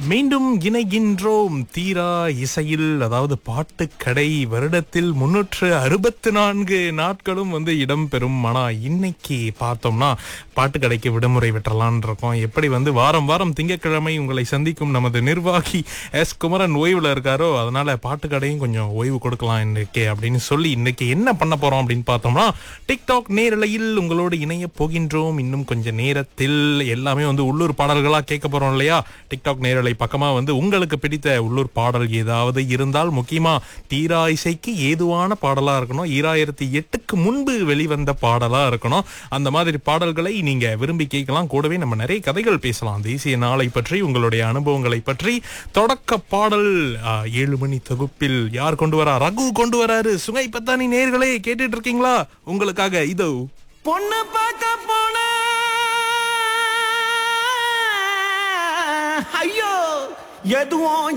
மீண்டும் இணைகின்றோம் தீரா இசையில் அதாவது பாட்டுக்கடை வருடத்தில் முன்னூற்று அறுபத்து நான்கு நாட்களும் வந்து இடம்பெறும் ஆனா இன்னைக்கு பார்த்தோம்னா பாட்டுக்கடைக்கு விடுமுறை விட்டுறலான் இருக்கோம் எப்படி வந்து வாரம் வாரம் திங்கட்கிழமை உங்களை சந்திக்கும் நமது நிர்வாகி எஸ் குமரன் ஓய்வுல இருக்காரோ அதனால பாட்டுக்கடையும் கொஞ்சம் ஓய்வு கொடுக்கலாம் இன்னைக்கு அப்படின்னு சொல்லி இன்னைக்கு என்ன பண்ண போறோம் அப்படின்னு பார்த்தோம்னா டிக்டாக் நேரலையில் உங்களோடு இணைய போகின்றோம் இன்னும் கொஞ்ச நேரத்தில் எல்லாமே வந்து உள்ளூர் பாடல்களா கேட்க போறோம் இல்லையா டிக்டாக் நேரலை பக்கமா வந்து உங்களுக்கு பிடித்த உள்ளூர் பாடல் ஏதாவது இருந்தால் முக்கியமா தீரா இசைக்கு ஏதுவான பாடலா இருக்கணும் ஈராயிரத்தி எட்டுக்கு முன்பு வெளிவந்த பாடலா இருக்கணும் அந்த மாதிரி பாடல்களை நீங்க விரும்பி கேட்கலாம் கூடவே நம்ம நிறைய கதைகள் பேசலாம் தேசிய நாளை பற்றி உங்களுடைய அனுபவங்களை பற்றி தொடக்க பாடல் ஆ, ஏழு மணி தொகுப்பில் யார் கொண்டு வரா ரகு கொண்டு வராரு சுங்கை பத்தானி நேர்களே கேட்டுட்டு இருக்கீங்களா உங்களுக்காக இதோ பொண்ணு பார்க்க போன ஐயோ எதுவும்